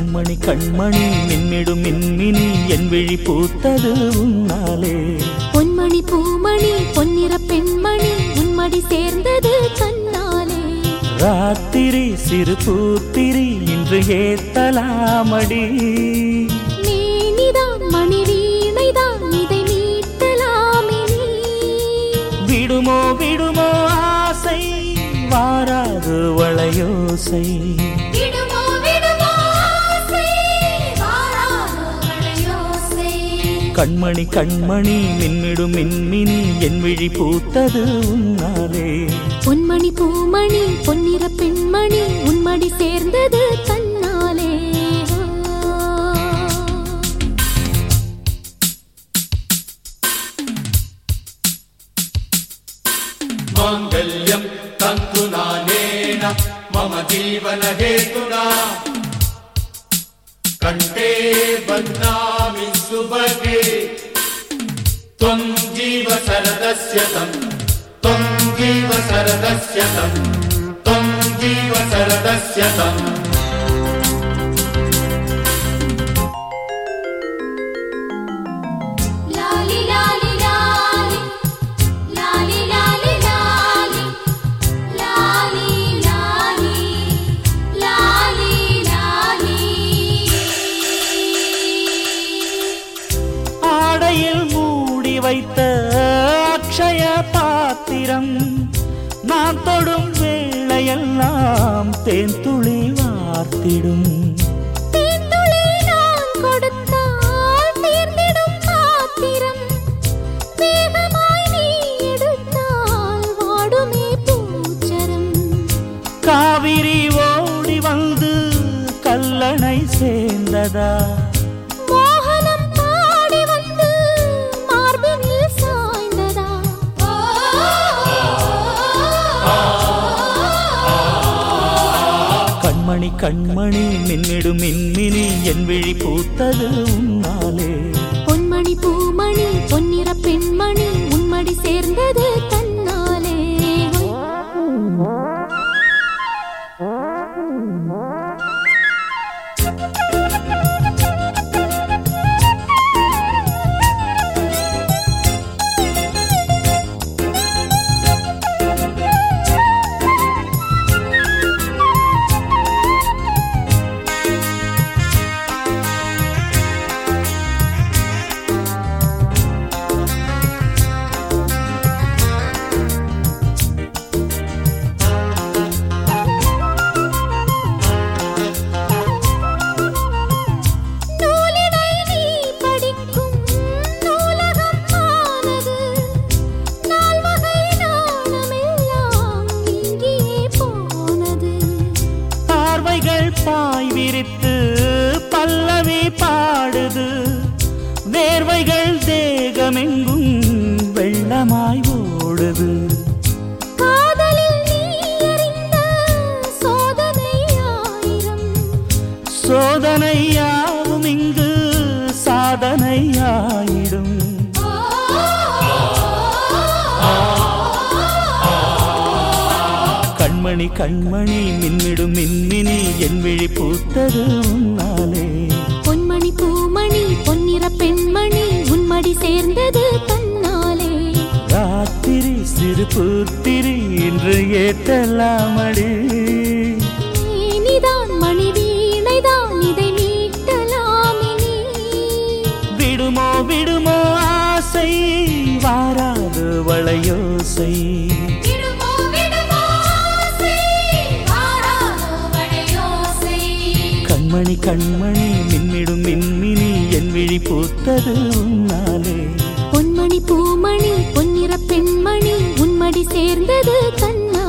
கண்மணி கண்மணி மின்மிடும் மின்மினி என் விழி பூத்தது உன்னாலே பொன்மணி பூமணி பொன்னிற பெண்மணி உன்மடி சேர்ந்தது கண்ணாலே ராத்திரி சிறு பூத்திரி இன்று ஏத்தலாமடி மேனிதான் மணி வீணைதான் இதை மீட்டலாமே நீ விடுமோ விடுமோ ஆசை வாராது வளையோசை விடுமோ விடுமோ ஆசை வாராதோ வளையோசை கண்மணி கண்மணி மின்மிடும் மின்மினி என் விழி பூத்தது உன்னாலே பொன்மணி பூமணி பொன்னிற பெண்மணி உன்மடி சேர்ந்தது கண்ணாலே माङ्गल्यम् तन्तुनानेन मम जीवनहेतुना कण्ठे बध्नामि सुभगे त्वम् जीव शरदस्य तम् त्वम् जीव शरदस्य तम् त्वम् जीव शरदस्य तम् லாலி லாலி லாலி லாலி லாலி லாலி லாலி லாலி லாலி லாலி ஆடையில் மூடி வைத்த அக்ஷய பாத்திரம் நான் தொடும் வேளையெல்லாம் தேன் துளி வார்த்திடும் தேன்துளி நான் கொடுத்தால் தீர்ந்திடும் பாத்திரம் வேகமாய் நீ எடுத்தால் வாடுமே பூச்சரம் காவிரி ஓடி வந்து கல்லணை சேர்ந்ததா மோகனம் பாடி வந்து மார்பினில் சாய்ந்ததா கண்மணி கண்மணி மின்னிடும் மின்மினி என் விழி பூத்தது உன்னாலே பொன்மணி பூமணி பொன்னிற பெண்மணி உன்மடி சேர்ந்தது தன்னாலே நூலினை நீ படிக்கும் நூலகம் ஆனது நால்வகை நாணமெல்லாம் இங்கேயே போனது பார்வைகள் பாய் விரித்து பல்லவி பாடுது வேர்வைகள் தேகமெங்கும் வெள்ளமாய் ஓடுது காதலில் நீ அறிந்த சோதனை ஆயிரம் சோதனையாவும் இங்கு சாதனையாயிடும் கண்மணி கண்மணி மின்மிடும் மின்மினி என் விழி பூத்தது உன்னாலே பொன்மணி பூமணி பொன்னிற பெண்மணி உன்மடி சேர்ந்தது தன்னாலே ராத்திரி சிறு பூத்திரி இன்று ஏற்றலாமடி நீதான் மணி வீணைதான் இதை மீட்டலாமே நீ விடுமோ விடுமோ ஆசை வாராது வளையோசை விடுமோ விடுமோ ஆசை வாராதோ வளையோசை கண்மணி கண்மணி மின்மிடும் மின்மினி என் விழி பூத்தது உன்னாலே பொன்மணி பூமணி பொன்னிற பெண்மணி உன்மடி சேர்ந்தது கண்ணா